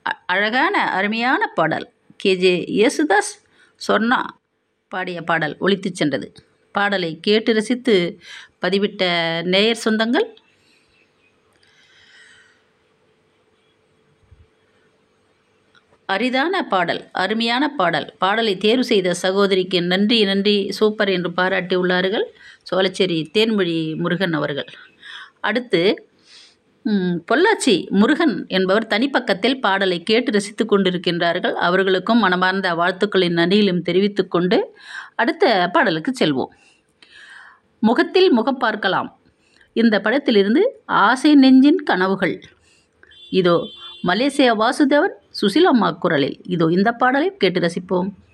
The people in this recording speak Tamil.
அ- அழகான அருமையான பாடல் கேஜே யேசுதாஸ் சொர்ணா பாடிய பாடல் ஒலித்துச் சென்றது பாடலை கேட்டு ரசித்து பதிவிட்ட நேயர் சொந்தங்கள் அரிதான பாடல் அருமையான பாடல் பாடலை தேர்வு செய்த சகோதரிக்கு நன்றி நன்றி சூப்பர் என்று பாராட்டி உள்ளார்கள் சோழச்சேரி தேன்மொழி முருகன் அவர்கள் அடுத்து ம், பொள்ளாச்சி முருகன் என்பவர் தனிப்பக்கத்தில் பாடலை கேட்டு ரசித்து கொண்டிருக்கின்றார்கள் அவர்களுக்கும் மனமார்ந்த வாழ்த்துக்களின் நன்றியிலும் தெரிவித்துக் கொண்டு அடுத்த பாடலுக்கு செல்வோம் முகத்தில் முகம் பார்க்கலாம் இந்த படத்திலிருந்து ஆசை நெஞ்சின் கனவுகள் இதோ மலேசியா வாசுதேவன் சுசிலம்மா குரலில் இதோ இந்த பாடலை கேட்டு ரசிப்போம்